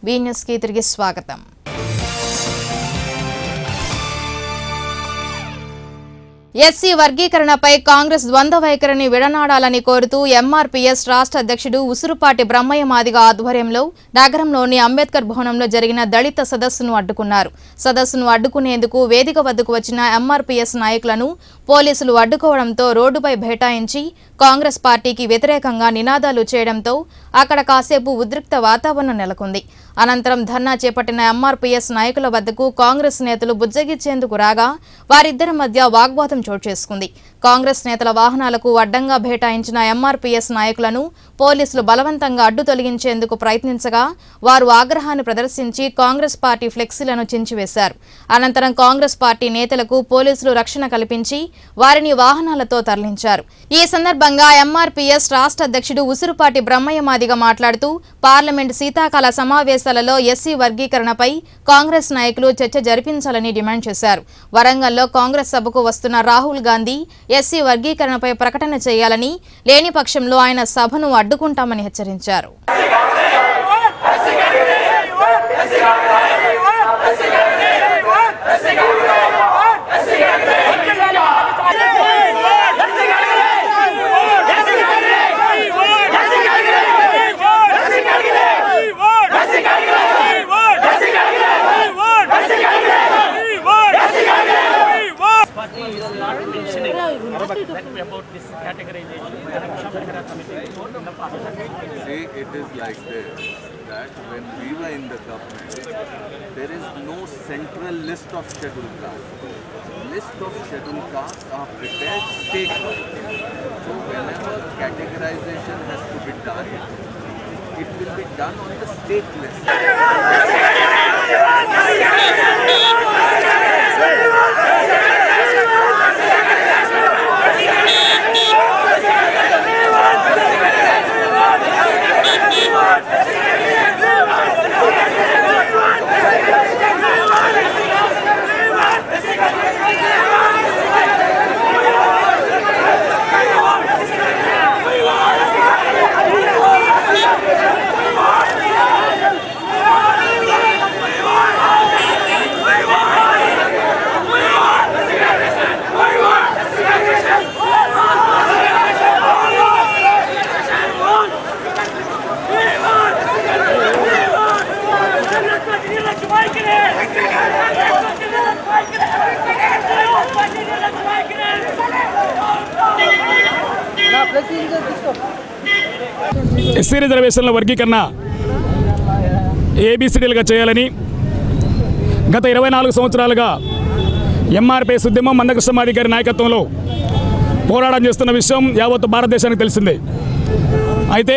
Be న్యూస్కి తిరిగి స్వాగతం ఎస్సీ వర్గీకరణపై కాంగ్రెస్ ద్వంద్వ వైఖరిని విడనాడాలని కోరుతూ ఎంఆర్పీఎస్ రాష్ట్ర అధ్యక్షుడు ఉసురుపాటి బ్రహ్మయ్య మాదిగ ఆధ్వర్యంలో నగరంలోని అంబేద్కర్ భవనంలో జరిగిన దళిత సదస్సును అడ్డుకున్నారు సదస్సును అడ్డుకునేందుకు వేదిక వద్దకు వచ్చిన ఎంఆర్పీఎస్ నాయకులను పోలీసులు అడ్డుకోవడంతో రోడ్డుపై బైఠాయించి కాంగ్రెస్ పార్టీకి వ్యతిరేకంగా నినాదాలు చేయడంతో అక్కడ కాసేపు ఉద్రిక్త వాతావరణం నెలకొంది అనంతరం ధర్నా చేపట్టిన ఎంఆర్పీఎస్ నాయకుల వద్దకు కాంగ్రెస్ నేతలు బుజ్జగిచ్చేందుకు రాగా వారిద్దరి మధ్య వాగ్వాదం చోటు చేసుకుంది కాంగ్రెస్ నేతల వాహనాలకు అడ్డంగా బైఠాయించిన ఎంఆర్పీఎస్ నాయకులను పోలీసులు బలవంతంగా అడ్డు తొలగించేందుకు ప్రయత్నించగా వారు ఆగ్రహాన్ని ప్రదర్శించి కాంగ్రెస్ పార్టీ ఫ్లెక్సీలను చించివేశారు అనంతరం కాంగ్రెస్ పార్టీ నేతలకు పోలీసులు రక్షణ కల్పించి వారిని వాహనాలతో తరలించారు ఈ సందర్భంగా ఎంఆర్పీఎస్ రాష్ట్ర అధ్యక్షుడు ఉసురుపాటి బ్రహ్మయ్య మాదిగ మాట్లాడుతూ పార్లమెంట్ శీతాకాల సమావేశాలలో ఎస్సీ వర్గీకరణపై కాంగ్రెస్ నాయకులు చర్చ జరిపించాలని డిమాండ్ చేశారు వరంగల్లో కాంగ్రెస్ సభకు వస్తున్న రాహుల్ గాంధీ ఎస్సీ వర్గీకరణపై ప్రకటన చేయాలని లేని పక్షంలో ఆయన సభను అడ్డుకుంటామని హెచ్చరించారు party is not mentioning about this categorization. Shamahara committee report in the parliament. See, it is like this that when we were in the government, there is no central list of scheduled castes. List of scheduled castes are prepared state-wise. So whenever categorization has to be done, it will be done on the state list. SC రిజర్వేషన్ల వర్గీకరణ ఏబిసిడీలుగా చేయాలని గత ఇరవై నాలుగు సంవత్సరాలుగా ఎంఆర్పిఎస్ ఉద్యమం మందకృష్ణమాది గారి నాయకత్వంలో పోరాటం చేస్తున్న విషయం యావత్తు భారతదేశానికి తెలిసిందే అయితే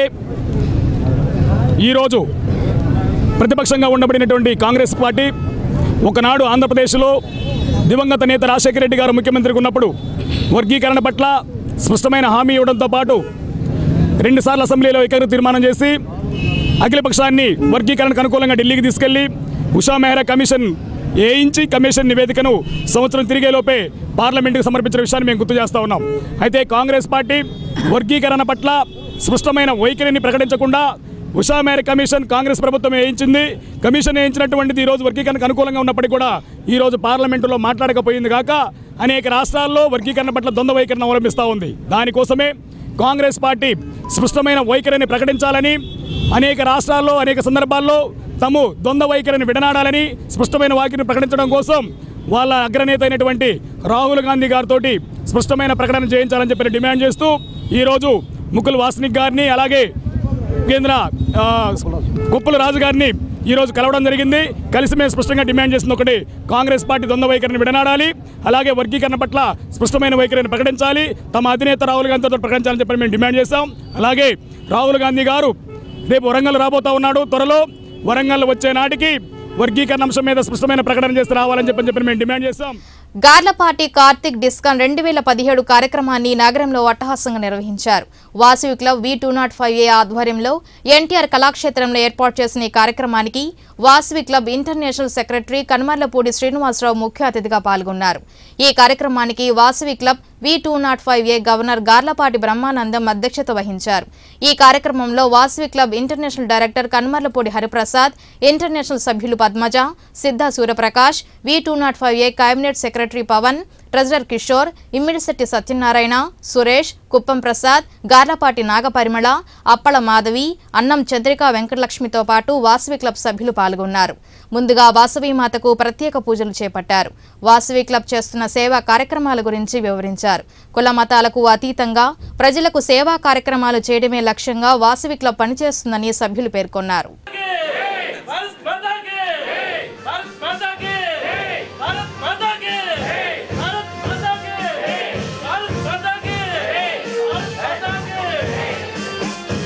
ఈరోజు ప్రతిపక్షంగా ఉండబడినటువంటి కాంగ్రెస్ పార్టీ ఒకనాడు ఆంధ్రప్రదేశ్లో దివంగత నేత రాజశేఖర రెడ్డి గారు ముఖ్యమంత్రిగా ఉన్నప్పుడు వర్గీకరణ పట్ల స్పష్టమైన హామీ ఇవ్వడంతో పాటు రెండుసార్లు అసెంబ్లీలో ఏకగ్ర తీర్మానం చేసి అఖిలపక్షాన్ని వర్గీకరణకు అనుకూలంగా ఢిల్లీకి తీసుకెళ్లి ఉషా మెహ్రా కమిషన్ వేయించి కమిషన్ నివేదికను సంవత్సరం తిరిగేలోపే పార్లమెంటుకు సమర్పించిన విషయాన్ని మేము గుర్తు చేస్తా ఉన్నాం అయితే కాంగ్రెస్ పార్టీ వర్గీకరణ పట్ల స్పష్టమైన వైఖరిని ప్రకటించకుండా ఉషా మేర కమిషన్ కాంగ్రెస్ ప్రభుత్వం వేయించింది కమిషన్ వేయించినటువంటిది ఈరోజు వర్గీకరణకు అనుకూలంగా ఉన్నప్పటికీ కూడా ఈరోజు పార్లమెంటులో మాట్లాడకపోయింది కాక అనేక రాష్ట్రాల్లో వర్గీకరణ పట్ల ద్వంద్వ వైఖరిని అవలంబిస్తూ ఉంది దానికోసమే కాంగ్రెస్ పార్టీ స్పష్టమైన వైఖరిని ప్రకటించాలని అనేక రాష్ట్రాల్లో అనేక సందర్భాల్లో తాము ద్వంద్వ వైఖరిని విడనాడాలని స్పష్టమైన వైఖరిని ప్రకటించడం కోసం వాళ్ళ అగ్రనేత అయినటువంటి రాహుల్ గాంధీ గారితో స్పష్టమైన ప్రకటన చేయించాలని చెప్పి డిమాండ్ చేస్తూ ఈరోజు ముకుల్ వాస్నిక్ గారిని అలాగే కేంద్ర ఆ, కుప్పల రాజు గారిని ఈరోజు కలవడం జరిగింది కలిసి మేము స్పష్టంగా డిమాండ్ చేసింది ఒకటి కాంగ్రెస్ పార్టీ ద్వంద్వ వైఖరిని విడనాడాలి అలాగే వర్గీకరణ పట్ల స్పష్టమైన వైఖరిని ప్రకటించాలి తమ అధినేత రాహుల్ గాంధీతో ప్రకటించాలని చెప్పి మేము డిమాండ్ చేస్తాం అలాగే రాహుల్ గాంధీ గారు రేపు వరంగల్ రాబోతా ఉన్నాడు త్వరలో వరంగల్ వచ్చే నాటికి వర్గీకరణ అంశం మీద స్పష్టమైన ప్రకటన చేసి రావాలని చెప్పని చెప్పి మేము డిమాండ్ చేస్తాం గార్లపాటి కార్తిక్ డిస్కాన్ రెండు వేల పదిహేడు కార్యక్రమాన్ని నగరంలో అట్టహాసంగా నిర్వహించారు Vasavi club V two nought five A ఆధ్వర్యంలో ఎన్టీఆర్ కళాక్షేత్రంలో ఏర్పాటు చేసిన ఈ కార్యక్రమానికి Vasavi club international secretary Kanumarlapudi Srinivasa Rao ముఖ్య అతిథిగా పాల్గొన్నారు ఈ కార్యక్రమానికి Vasavi club V two nought five A governor Garlapati Brahmanandam అధ్యక్షత వహించారు ఈ కార్యక్రమంలో Vasavi club international director Kanmarlapudi Hariprasad international సభ్యులు Padmaja Siddha Suryaprakash V two nought five A cabinet secretary Pavan treasurer Kishore Immidisetti Satyanarayana Suresh Kuppam Prasad Garlapati నాగపరిమళ Appala Madhavi Annam Chandrika వెంకటలక్ష్మితో పాటు వాసవి క్లబ్ సభ్యులు పాల్గొన్నారు ముందుగా వాసవి మాతకు ప్రత్యేక పూజలు చేపట్టారు వాసవి క్లబ్ చేస్తున్న సేవా కార్యక్రమాల గురించి వివరించారు కుల మతాలకు అతీతంగా ప్రజలకు సేవా కార్యక్రమాలు చేయడమే లక్ష్యంగా వాసవి క్లబ్ పనిచేస్తుందని సభ్యులు పేర్కొన్నారు भारत माता की भारत माता की भारत माता की भारत माता की भारत माता की भारत माता की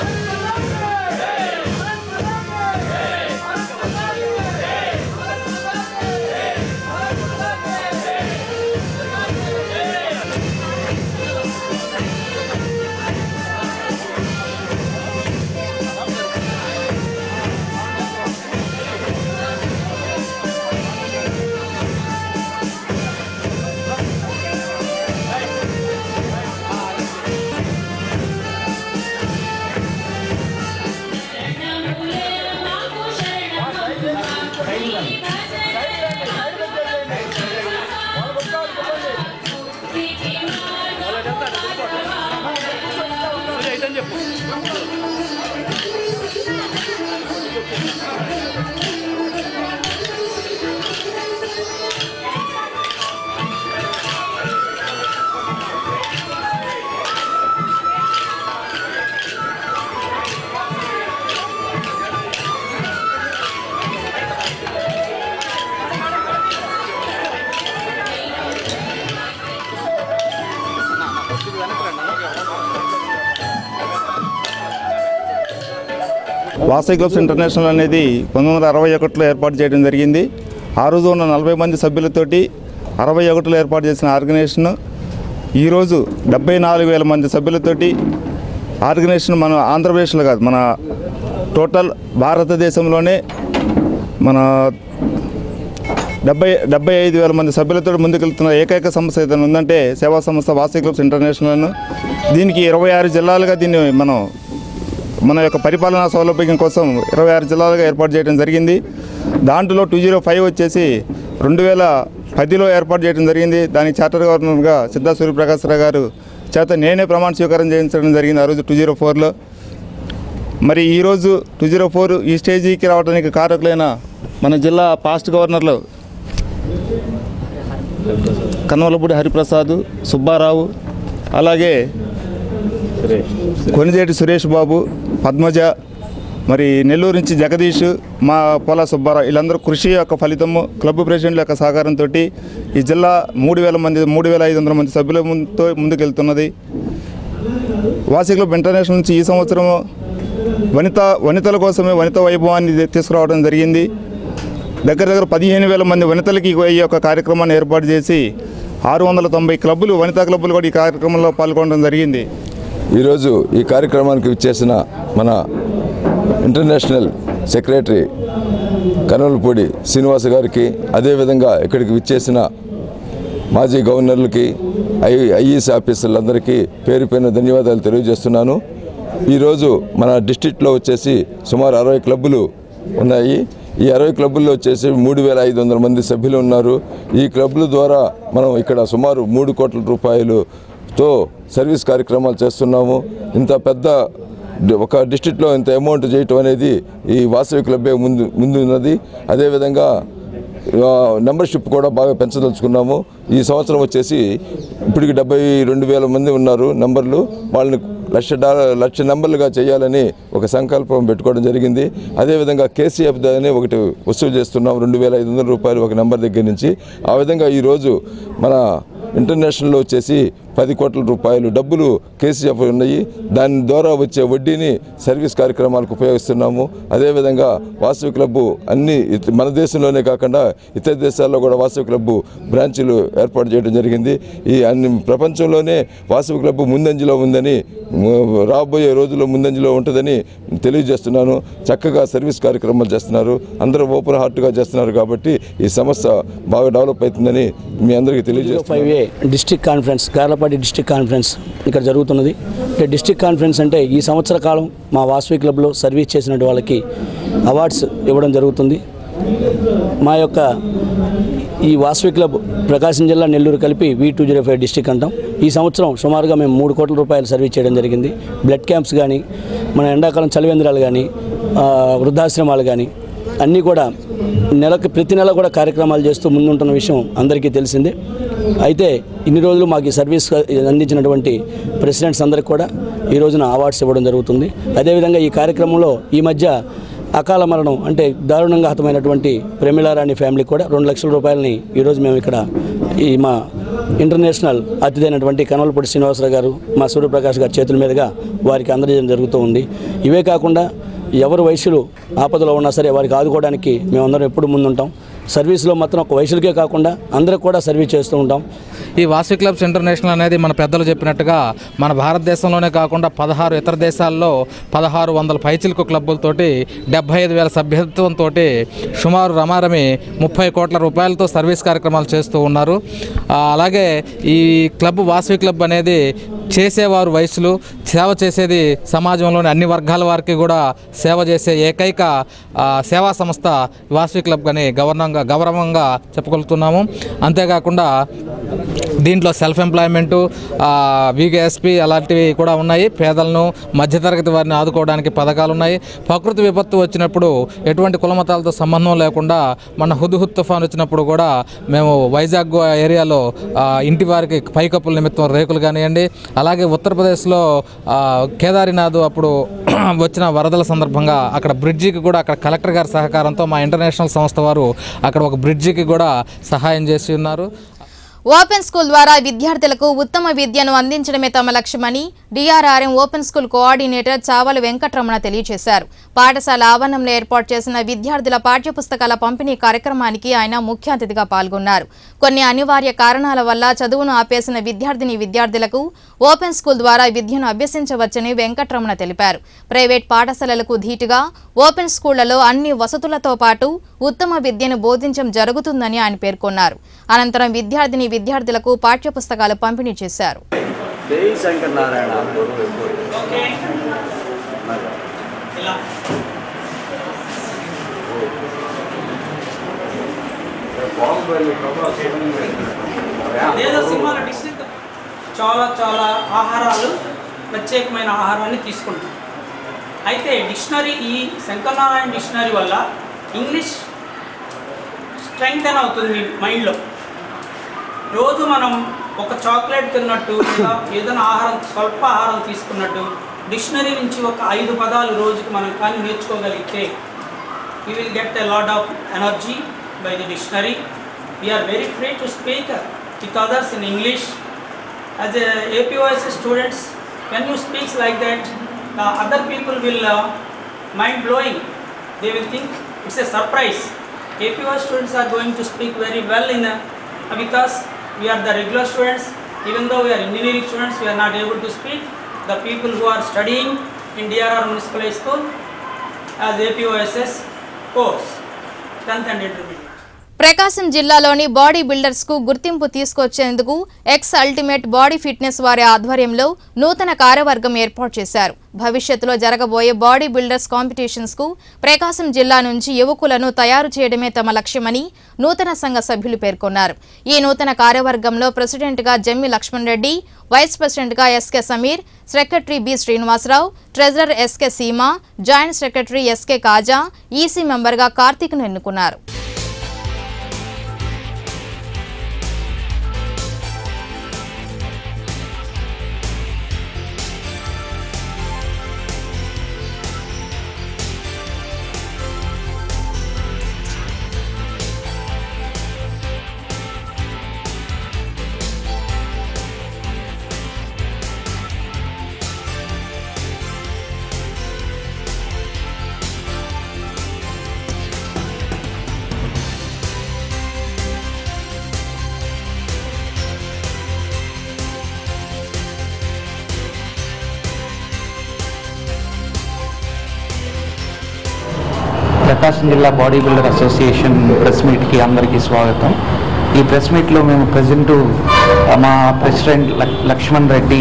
వాసవి క్లబ్స్ ఇంటర్నేషనల్ అనేది పంతొమ్మిది వందల అరవై ఒకటిలో ఏర్పాటు చేయడం జరిగింది ఆ రోజు ఉన్న నలభై మంది సభ్యులతోటి అరవై ఒకటిలో ఏర్పాటు చేసిన ఆర్గనైజేషన్ ఈరోజు డెబ్బై నాలుగు వేల మంది సభ్యులతోటి ఆర్గనైజేషన్ మన ఆంధ్రప్రదేశ్లో కాదు మన టోటల్ భారతదేశంలోనే మన డెబ్బై డెబ్బై ఐదు వేల మంది సభ్యులతో ముందుకెళ్తున్న ఏకైక సంస్థ ఏదైనా ఉందంటే సేవా సంస్థ వాసవి క్లబ్స్ ఇంటర్నేషనల్ దీనికి ఇరవై ఆరు జిల్లాలుగా దీన్ని మనం మన యొక్క పరిపాలనా సౌలభ్యం కోసం ఇరవై ఆరు జిల్లాలుగా ఏర్పాటు చేయడం జరిగింది దాంట్లో టూ జీరో ఫైవ్ వచ్చేసి రెండు వేల పదిలో ఏర్పాటు చేయడం జరిగింది దానికి చార్టర్ గవర్నర్గా సిద్ధా సూర్యప్రకాశ్రావు గారు చేత నేనే ప్రమాణ స్వీకారం చేయించడం జరిగింది ఆ రోజు టూ జీరో ఫోర్లో మరి ఈరోజు టూ జీరో ఫోర్ ఈ స్టేజీకి రావడానికి కారకులైన మన జిల్లా పాస్ట్ గవర్నర్లు కన్వలపూడి హరిప్రసాద్ సుబ్బారావు అలాగే కొనిదేటి సురేష్ బాబు పద్మజ మరి నెల్లూరు నుంచి జగదీష్ మా పొల సుబ్బారావు వీళ్ళందరూ కృషి యొక్క ఫలితము క్లబ్ ప్రెసిడెంట్ల యొక్క సహకారంతో ఈ జిల్లా మూడు వేల మంది మూడు వేల ఐదు వందల మంది సభ్యుల ముందుతో ముందుకెళ్తున్నది వాసి క్లబ్ ఇంటర్నేషనల్ నుంచి ఈ సంవత్సరం వనిత వనితల కోసమే వనిత వైభవాన్ని తీసుకురావడం జరిగింది దగ్గర దగ్గర పదిహేను వేల మంది వనితలకి ఈ యొక్క కార్యక్రమాన్ని ఏర్పాటు చేసి ఆరు వందల తొంభై క్లబ్బులు వనితా క్లబ్బులు కూడా ఈ కార్యక్రమంలో పాల్గొనడం జరిగింది ఈరోజు ఈ కార్యక్రమానికి విచ్చేసిన మన ఇంటర్నేషనల్ సెక్రటరీ కనవలపూడి శ్రీనివాస గారికి అదేవిధంగా ఇక్కడికి విచ్చేసిన మాజీ గవర్నర్లకి ఐ ఐఈఎస్ ఆఫీసర్లందరికీ పేరు పేరున ధన్యవాదాలు తెలియజేస్తున్నాను ఈరోజు మన డిస్టిక్లో వచ్చేసి సుమారు అరవై క్లబ్బులు ఉన్నాయి ఈ అరవై క్లబ్బుల్లో వచ్చేసి మూడు వేల ఐదు వందల మంది సభ్యులు ఉన్నారు ఈ క్లబ్ల ద్వారా మనం ఇక్కడ సుమారు మూడు కోట్ల రూపాయలుతో సర్వీస్ కార్యక్రమాలు చేస్తున్నాము ఇంత పెద్ద డి- ఒక డిస్టిక్లో ఇంత అమౌంట్ చేయటం అనేది ఈ వాసవి క్లబ్బే ముందు ముందు ఉన్నది అదేవిధంగా ఆ, మెంబర్షిప్ కూడా బాగా పెంచదలుచుకున్నాము ఈ సంవత్సరం వచ్చేసి ఇప్పటికి డెబ్బై రెండు వేల మంది ఉన్నారు నంబర్లు వాళ్ళని లక్ష డాలర్ లక్ష నెంబర్లుగా చేయాలని ఒక సంకల్పం పెట్టుకోవడం జరిగింది అదేవిధంగా కేసీఎఫ్ అని ఒకటి వసూలు చేస్తున్నాం రెండు వేల ఐదు వందల రూపాయలు ఒక నెంబర్ దగ్గర నుంచి ఆ విధంగా ఈరోజు మన ఇంటర్నేషనల్లో వచ్చేసి పది కోట్ల రూపాయలు డబ్బులు కేసీఎఫ్ ఉన్నాయి దాని ద్వారా వచ్చే వడ్డీని సర్వీస్ కార్యక్రమాలకు ఉపయోగిస్తున్నాము అదేవిధంగా వాసవి క్లబ్బు అన్ని ఇత- మన దేశంలోనే కాకుండా ఇతర దేశాల్లో కూడా వాసవి క్లబ్బు బ్రాంచీలు ఏర్పాటు చేయడం జరిగింది ఈ అన్ని ప్రపంచంలోనే వాసవి క్లబ్బు ముందంజలో ఉందని ము- రాబోయే రోజుల్లో ముందంజలో ఉంటుందని తెలియజేస్తున్నాను చక్కగా సర్వీస్ కార్యక్రమాలు చేస్తున్నారు అందరూ ఓపెన్ హార్ట్గా చేస్తున్నారు కాబట్టి ఈ సంస్థ బాగా డెవలప్ అవుతుందని మీ అందరికీ తెలియజేస్తున్నాను five A district conference Garlapati district conference ఇక్కడ జరుగుతున్నది అంటే డిస్టిక్ కాన్ఫరెన్స్ అంటే ఈ సంవత్సర కాలం మా వాసవి క్లబ్లో సర్వీస్ చేసినటువంటి వాళ్ళకి అవార్డ్స్ ఇవ్వడం జరుగుతుంది మా యొక్క ఈ వాసవి క్లబ్ ప్రకాశం జిల్లా నెల్లూరు కలిపి V two zero five district అంటాం ఈ సంవత్సరం సుమారుగా మేము మూడు కోట్ల రూపాయలు సర్వీస్ చేయడం జరిగింది బ్లడ్ క్యాంప్స్ కానీ మన ఎండాకాలం చలివేంద్రాలు కానీ ఆ, వృద్ధాశ్రమాలు కానీ అన్నీ కూడా నెలకు ప్రతి నెల కూడా కార్యక్రమాలు చేస్తూ ముందుంటున్న విషయం అందరికీ తెలిసిందే అయితే ఇన్ని రోజులు మాకు ఈ సర్వీస్ అందించినటువంటి ప్రెసిడెంట్స్ అందరికి కూడా ఈ రోజున అవార్డ్స్ ఇవ్వడం జరుగుతుంది అదేవిధంగా ఈ కార్యక్రమంలో ఈ మధ్య అకాల మరణం అంటే దారుణంగా హతమైనటువంటి ప్రమిళారాణి ఫ్యామిలీకి కూడా రెండు లక్షల రూపాయలని ఈరోజు మేము ఇక్కడ ఈ మా ఇంటర్నేషనల్ అతిథైనటువంటి కనవలపూడి శ్రీనివాసరావు గారు మా సూర్యప్రకాష్ గారి చేతుల మీదుగా వారికి అందజేయడం జరుగుతూ ఉంది ఇవే కాకుండా ఎవరు వయసులు ఆపదలో ఉన్నా సరే వారికి ఆదుకోవడానికి మేమందరం ఎప్పుడు ముందుంటాం సర్వీస్లో మాత్రం ఒక వయసులకే కాకుండా అందరికి కూడా సర్వీస్ చేస్తూ ఉంటాం ఈ వాసవి క్లబ్స్ ఇంటర్నేషనల్ అనేది మన పెద్దలు చెప్పినట్టుగా మన భారతదేశంలోనే కాకుండా పదహారు ఇతర దేశాల్లో పదహారు వందల పైచిలకు క్లబ్బులతోటి డెబ్బై ఐదు వేల సభ్యత్వంతో సుమారు రమారమి ముప్పై కోట్ల రూపాయలతో సర్వీస్ కార్యక్రమాలు చేస్తూ ఉన్నారు ఆ, అలాగే ఈ క్లబ్ వాసవి క్లబ్ అనేది చేసేవారు వయసులు సేవ చేసేది సమాజంలోని అన్ని వర్గాల వారికి కూడా సేవ చేసే ఏకైక ఆ, సేవా సంస్థ వాసవి క్లబ్ అని గౌరవంగా గౌరవంగా చెప్పగలుగుతున్నాము అంతేకాకుండా దీంట్లో సెల్ఫ్ ఎంప్లాయ్మెంటు వికేఎస్పి అలాంటివి కూడా ఉన్నాయి పేదలను మధ్యతరగతి వారిని ఆదుకోవడానికి పథకాలు ఉన్నాయి ప్రకృతి విపత్తు వచ్చినప్పుడు ఎటువంటి కులమతాలతో సంబంధం లేకుండా మన హుద్హుద్ తుఫాన్ వచ్చినప్పుడు కూడా మేము వైజాగ్ ఏరియాలో ఆ, ఇంటి వారికి పైకప్పుల నిమిత్తం రేకులు కానివ్వండి అలాగే ఉత్తరప్రదేశ్లో ఆ, కేదారినాథ్ అప్పుడు వచ్చిన వరదల సందర్భంగా అక్కడ బ్రిడ్జికి కూడా అక్కడ కలెక్టర్ గారి సహకారంతో మా ఇంటర్నేషనల్ సంస్థ వారు అక్కడ ఒక బ్రిడ్జికి కూడా సహాయం చేసి ఉన్నారు ఓపెన్ స్కూల్ ద్వారా విద్యార్థులకు ఉత్తమ విద్యను అందించడమే తమ లక్ష్యమని DRRM open school coordinator Chavala Venkataramana తెలియజేశారు పాఠశాల ఆవరణంలో ఏర్పాటు చేసిన విద్యార్థుల పాఠ్యపుస్తకాల పంపిణీ కార్యక్రమానికి ఆయన ముఖ్య అతిథిగా పాల్గొన్నారు కొన్ని అనివార్య కారణాల వల్ల చదువును ఆపేసిన విద్యార్థిని విద్యార్థులకు ఓపెన్ స్కూల్ ద్వారా విద్యను అభ్యసించవచ్చని వెంకటరమణ తెలిపారు ప్రైవేట్ పాఠశాలలకు ధీటుగా ఓపెన్ స్కూళ్లలో అన్ని వసతులతో పాటు ఉత్తమ విద్యను బోధించడం జరుగుతుందని ఆయన పేర్కొన్నారు అనంతరం విద్యార్థిని విద్యార్థులకు పాఠ్యపుస్తకాలు పంపిణీ చేశారు జై శంకర్ నారాయణ లేదా సినిమాల డిస్ట్రిక్ట్ చాలా చాలా ఆహారాలు ప్రత్యేకమైన ఆహారాన్ని తీసుకుంటాం అయితే డిక్షనరీ ఈ శంకరనారాయణ డిక్షనరీ వల్ల ఇంగ్లీష్ స్ట్రెంగ్త్ అని అవుతుంది మీ మైండ్లో రోజు మనం ఒక చాక్లెట్ తిన్నట్టు లేదా ఏదైనా ఆహారం స్వల్ప ఆహారం తీసుకున్నట్టు డిక్షనరీ నుంచి ఒక ఐదు పదాలు రోజుకి మనం కానీ నేర్చుకోగలిగితే you will get a lot of energy by the dictionary we are very free to speak with others in English as a APOSS students when you speaks like that the other people will mind blowing they will think it's a surprise APY students are going to speak very well in uh, because we are the regular students. Even though we are engineering students, we are not able to speak. The people who are studying in DRR Municipal High School as APOSS course, 10th and intermediate. Prakasam జిల్లాలోని body builders కు గుర్తింపు తీసుకొచ్చేందుకు X ultimate body fitness వారి ఆధ్వర్యంలో నూతన కార్యవర్గం ఏర్పాటు చేశారు భవిష్యత్తులో జరగబోయే బాడీ బిల్డర్స్ కాంపిటీషన్స్ కు ప్రకాశం జిల్లా నుంచి యువకులను తయారు చేయడమే తమ లక్ష్యమని నూతన సంఘ సభ్యులు పేర్కొన్నారు ఈ నూతన కార్యవర్గంలో ప్రెసిడెంట్ గా జమ్మి లక్ష్మణ్ రెడ్డి వైస్ ప్రెసిడెంట్ గా SK Sameer secretary B Srinivasa Rao treasurer SK Seema joint secretary SK Kaja EC మెంబర్గా కార్తీక్ను ఎన్నుకున్నారు ప్రకాశం జిల్లా బాడీ బిల్డర్ అసోసియేషన్ ప్రెస్ మీట్కి అందరికీ స్వాగతం ఈ ప్రెస్ మీట్లో మేము ప్రజెంట్ మా ప్రెసిడెంట్ లక్- లక్ష్మణ్ రెడ్డి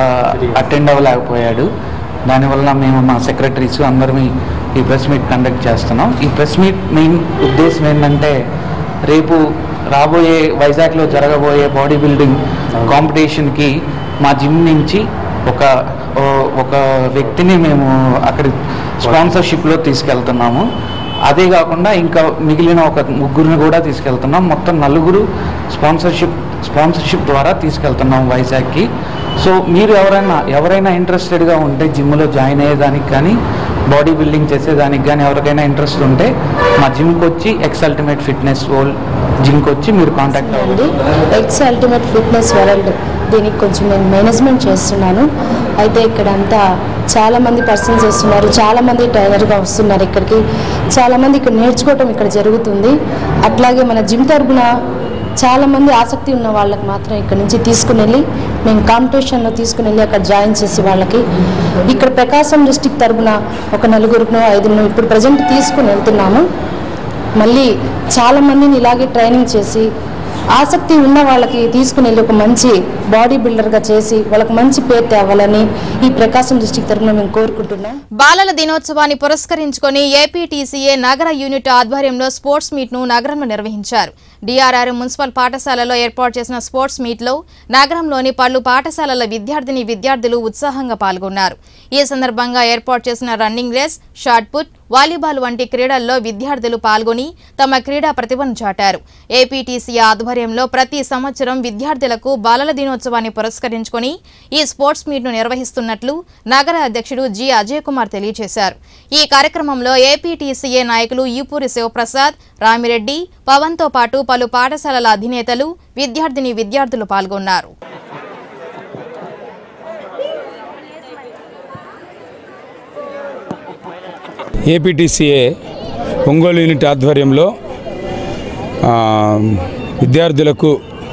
అటెండ్ అవ్వలేకపోయాడు దానివల్ల మేము మా సెక్రటరీస్ అందరం ఈ- ఈ ప్రెస్ మీట్ కండక్ట్ చేస్తున్నాం ఈ ప్రెస్ మీట్ మెయిన్ ఉద్దేశం ఏంటంటే రేపు రాబోయే వైజాగ్లో జరగబోయే బాడీ బిల్డింగ్ కాంపిటీషన్కి మా జిమ్ నుంచి ఒక ఓ- ఒక వ్యక్తిని మేము అక్కడ స్పాన్సర్షిప్లో తీసుకెళ్తున్నాము అదే కాకుండా ఇంకా మిగిలిన ఒక ముగ్గురిని కూడా తీసుకెళ్తున్నాం మొత్తం నలుగురు స్పాన్సర్షిప్ స్పాన్సర్షిప్ ద్వారా తీసుకెళ్తున్నాం వైజాగ్కి సో మీరు ఎవరైనా ఎవరైనా ఇంట్రెస్టెడ్గా ఉంటే జిమ్లో జాయిన్ అయ్యేదానికి కానీ బాడీ బిల్డింగ్ చేసేదానికి కానీ ఎవరికైనా ఇంట్రెస్ట్ ఉంటే మా జిమ్కి వచ్చి ఎక్స్ అల్టిమేట్ ఫిట్నెస్ వరల్డ్ జిమ్కి వచ్చి మీరు కాంటాక్ట్ అవ్వండి అండి ఎక్స్ అల్టిమేట్ ఫిట్నెస్ వరల్డ్ దీనికి కొంచెం నేను మేనేజ్మెంట్ చేస్తున్నాను అయితే ఇక్కడ అంతా చాలా మంది పర్సన్స్ వస్తున్నారు చాలా మంది ట్రైనర్గా వస్తున్నారు ఇక్కడికి చాలా మంది ఇక్కడ నేర్చుకోవటం ఇక్కడ జరుగుతుంది అట్లాగే మన జిమ్ తరపున చాలా మంది ఆసక్తి ఉన్న వాళ్ళకి మాత్రం ఇక్కడ నుంచి తీసుకుని వెళ్ళి మేము కాంపిటీషన్లో తీసుకుని వెళ్ళి అక్కడ జాయిన్ చేసి వాళ్ళకి ఇక్కడ ప్రకాశం డిస్టిక్ తరపున ఒక నలుగురును ఐదుగురు ఇప్పుడు ప్రజెంట్ తీసుకుని వెళ్తున్నాము మళ్ళీ చాలా మందిని ఇలాగే ట్రైనింగ్ చేసి ఆసక్తి ఉన్న వాళ్ళకి తీసుకుని వెళ్ళి ఒక మంచి బాడీ బిల్డర్గా చేసి వాళ్ళకి మంచి పేరు తేవాలని ఈ ప్రకాశం డిస్టిక్ తరఫున మేము కోరుకుంటున్నాం బాలల దినోత్సవాన్ని పురస్కరించుకొని ఏపీటీసీఏ నగర యూనిట్ ఆధ్వర్యంలో స్పోర్ట్స్ మీట్ ను నగరంలో నిర్వహించారు డిఆర్ఆర్ మున్సిపల్ పాఠశాలలో ఏర్పాటు చేసిన స్పోర్ట్స్ మీట్ లో నగరంలోని పలు పాఠశాలల విద్యార్థిని విద్యార్థులు ఉత్సాహంగా పాల్గొన్నారు ఈ సందర్భంగా ఏర్పాటు చేసిన running race shot put volleyball వంటి క్రీడల్లో విద్యార్థులు పాల్గొని తమ క్రీడా ప్రతిభను చాటారు ఏపీటీసీ ఆధ్వర్యంలో ప్రతి సంవత్సరం విద్యార్థులకు బాలల దినోత్సవాన్ని పురస్కరించుకొని ఈ స్పోర్ట్స్ మీట్ ను నిర్వహిస్తున్నట్లు నగర అధ్యక్షుడు జి అజయ్ కుమార్ తెలియజేశారు ఈ కార్యక్రమంలో ఏపీటీసీఏ నాయకులు ఈపూరి శివప్రసాద్ రామిరెడ్డి పవన్తో పాటు పలు పాఠశాలల అధినేతలు విద్యార్థిని విద్యార్థులు పాల్గొన్నారు ఏపీటీసీఏ ఒంగోలు యూనిట్ ఆధ్వర్యంలో ఆ, విద్యార్థులకు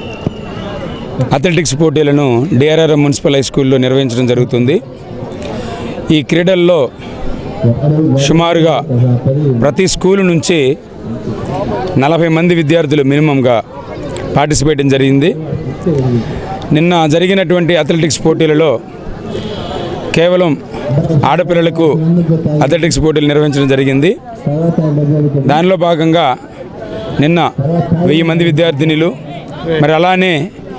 అథ్లెటిక్స్ పోటీలను డిఆర్ఆర్ మున్సిపల్ హై స్కూల్లో నిర్వహించడం జరుగుతుంది ఈ క్రీడల్లో సుమారుగా ప్రతి స్కూలు నుంచి నలభై మంది విద్యార్థులు మినిమంగా పార్టిసిపేట్ జరిగింది నిన్న జరిగినటువంటి అథ్లెటిక్స్ పోటీలలో కేవలం ఆడపిల్లలకు అథ్లెటిక్స్ పోటీలు నిర్వహించడం జరిగింది దానిలో భాగంగా నిన్న వెయ్యి మంది విద్యార్థినిలు మరి అలానే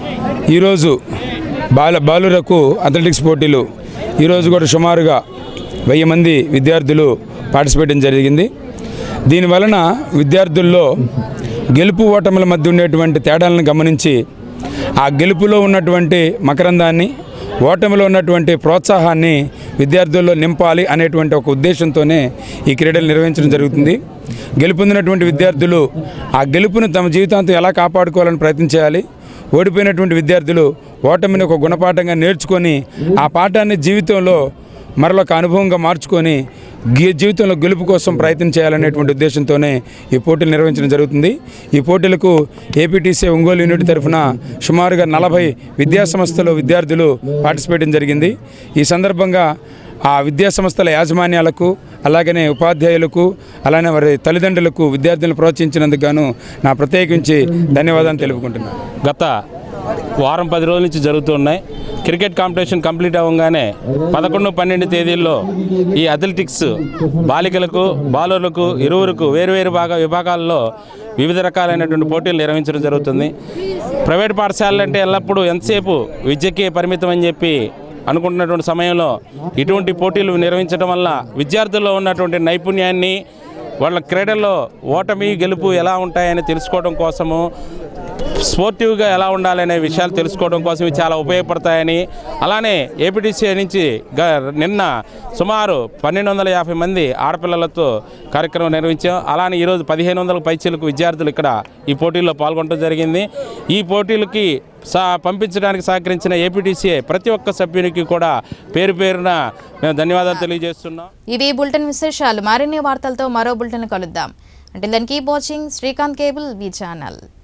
ఈరోజు బాల బాలురకు అథ్లెటిక్స్ పోటీలు ఈరోజు కూడా సుమారుగా వెయ్యి మంది విద్యార్థులు పార్టిసిపేట్ జరిగింది దీనివలన విద్యార్థుల్లో గెలుపు ఓటముల మధ్య ఉండేటువంటి తేడాలను గమనించి ఆ గెలుపులో ఉన్నటువంటి మకరందాన్ని ఓటమిలో ఉన్నటువంటి ప్రోత్సాహాన్ని విద్యార్థుల్లో నింపాలి అనేటువంటి ఒక ఉద్దేశంతోనే ఈ క్రీడలు నిర్వహించడం జరుగుతుంది గెలుపొందినటువంటి విద్యార్థులు ఆ గెలుపును తమ జీవితాంతం ఎలా కాపాడుకోవాలని ప్రయత్నం చేయాలి ఓడిపోయినటువంటి విద్యార్థులు ఓటమిని ఒక గుణపాఠంగా నేర్చుకొని ఆ పాఠాన్ని జీవితంలో మరొక అనుభవంగా మార్చుకొని గీ- జీవితంలో గెలుపు కోసం ప్రయత్నం చేయాలనేటువంటి ఉద్దేశంతోనే ఈ పోటీలు నిర్వహించడం జరుగుతుంది ఈ పోటీలకు ఏపీటీసీ ఒంగోలు యూనిట్ తరఫున సుమారుగా నలభై విద్యా సంస్థలు విద్యార్థులు పార్టిసిపేట్ జరిగింది ఈ సందర్భంగా ఆ విద్యా సంస్థల యాజమాన్యాలకు అలాగనే ఉపాధ్యాయులకు అలానే వారి తల్లిదండ్రులకు విద్యార్థులను ప్రోత్సహించినందుకు గాను నా ప్రత్యేకించి ధన్యవాదాలు తెలుపుకుంటున్నాను గత వారం పది రోజుల నుంచి జరుగుతున్నాయి క్రికెట్ కాంపిటీషన్ కంప్లీట్ అవ్వగానే పదకొండు పన్నెండు తేదీల్లో ఈ అథ్లెటిక్స్ బాలికలకు బాలులకు ఇరువురికి వేరువేరు భాగ విభాగాల్లో వివిధ రకాలైనటువంటి పోటీలు నిర్వహించడం జరుగుతుంది ప్రైవేట్ పాఠశాలలు అంటే ఎల్లప్పుడూ ఎంతసేపు విద్యకే పరిమితం అని చెప్పి అనుకుంటున్నటువంటి సమయంలో ఇటువంటి పోటీలు నిర్వహించడం వల్ల విద్యార్థుల్లో ఉన్నటువంటి నైపుణ్యాన్ని వాళ్ళ క్రీడల్లో ఓటమి గెలుపు ఎలా ఉంటాయని తెలుసుకోవడం కోసము స్పోర్టివ్గా ఎలా ఉండాలనే విషయాలు తెలుసుకోవడం కోసం ఇవి చాలా ఉపయోగపడతాయని అలానే ఏపీటీసీ నుంచి గ నిన్న సుమారు పన్నెండు వందల యాభై మంది ఆడపిల్లలతో కార్యక్రమం నిర్వహించాం అలానే ఈరోజు పదిహేను వందల పైచీలకు విద్యార్థులు ఇక్కడ ఈ పోటీల్లో పాల్గొనడం జరిగింది ఈ పోటీలకి సా పంపించడానికి సహకరించిన ఏపీటీసీ ప్రతి ఒక్క సభ్యునికి కూడా పేరు పేరున మేము ధన్యవాదాలు తెలియజేస్తున్నాం ఇవి బులెటిన్ విశేషాలు మరిన్ని వార్తలతో మరో బులెటిన్ కలుద్దాం అంటే దానికి keep watching Srikanth cable V channel